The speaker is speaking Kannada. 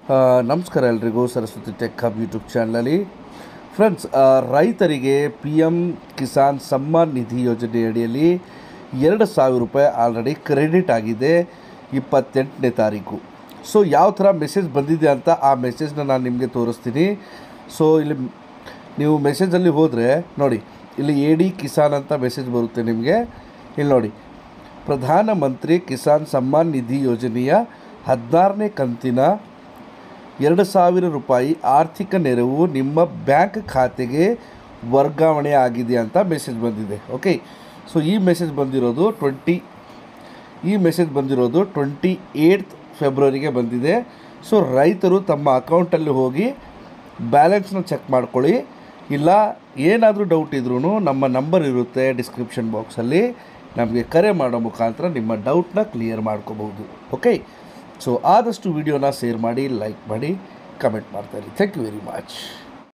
ಆ, ನಮಸ್ಕಾರ ಎಲ್ರಿಗೂ ಸರಸ್ವತಿ ಟೆಕ್ ಹಬ್ ಯೂಟ್ಯೂಬ್ ಚಾನಲಲ್ಲಿ ಫ್ರೆಂಡ್ಸ್ ರೈತರಿಗೆ ಪಿ ಎಮ್ ಕಿಸಾನ್ ಸಮ್ಮಾನ್ ನಿಧಿ ಯೋಜನೆ ಅಡಿಯಲ್ಲಿ ಎರಡು ಸಾವಿರ ರೂಪಾಯಿ ಆಲ್ರೆಡಿ ಕ್ರೆಡಿಟ್ ಆಗಿದೆ ಇಪ್ಪತ್ತೆಂಟನೇ ತಾರೀಕು ಸೊ ಯಾವ ಥರ ಮೆಸೇಜ್ ಬಂದಿದೆ ಅಂತ ಆ ಮೆಸೇಜ್ನ ನಾನು ನಿಮಗೆ ತೋರಿಸ್ತೀನಿ ಸೊ ಇಲ್ಲಿ ನೀವು ಮೆಸೇಜಲ್ಲಿ ಹೋದರೆ ನೋಡಿ ಇಲ್ಲಿ ಎ ಡಿ ಕಿಸಾನ್ ಅಂತ ಮೆಸೇಜ್ ಬರುತ್ತೆ ನಿಮಗೆ ಇಲ್ಲಿ ನೋಡಿ ಪ್ರಧಾನಮಂತ್ರಿ ಕಿಸಾನ್ ಸಮ್ಮಾನ್ ನಿಧಿ ಯೋಜನೆಯ ಹದಿನಾರನೇ ಕಂತಿನ ಎರಡು ಸಾವಿರ ರೂಪಾಯಿ ಆರ್ಥಿಕ ನೆರವು ನಿಮ್ಮ ಬ್ಯಾಂಕ್ ಖಾತೆಗೆ ವರ್ಗಾವಣೆ ಆಗಿದೆ ಅಂತ ಮೆಸೇಜ್ ಬಂದಿದೆ ಓಕೆ ಸೊ ಈ ಮೆಸೇಜ್ ಬಂದಿರೋದು ಟ್ವೆಂಟಿ ಈ ಮೆಸೇಜ್ ಬಂದಿರೋದು ಟ್ವೆಂಟಿ ಏಯ್ಟ್ ಫೆಬ್ರವರಿಗೆ ಬಂದಿದೆ ಸೊ ರೈತರು ತಮ್ಮ ಅಕೌಂಟಲ್ಲಿ ಹೋಗಿ ಬ್ಯಾಲೆನ್ಸ್ನ ಚೆಕ್ ಮಾಡ್ಕೊಳ್ಳಿ ಇಲ್ಲ ಏನಾದರೂ ಡೌಟ್ ಇದ್ರೂ ನಮ್ಮ ನಂಬರ್ ಇರುತ್ತೆ ಡಿಸ್ಕ್ರಿಪ್ಷನ್ ಬಾಕ್ಸಲ್ಲಿ ನಮಗೆ ಕರೆ ಮಾಡೋ ಮುಖಾಂತರ ನಿಮ್ಮ ಡೌಟ್ನ ಕ್ಲಿಯರ್ ಮಾಡ್ಕೋಬಹುದು ಓಕೆ ಸೊ ಆದಷ್ಟು ವಿಡಿಯೋನ ಶೇರ್ ಮಾಡಿ ಲೈಕ್ ಮಾಡಿ ಕಮೆಂಟ್ ಮಾಡ್ತಾಯಿರಿ ಥ್ಯಾಂಕ್ ಯು ವೆರಿ ಮಚ್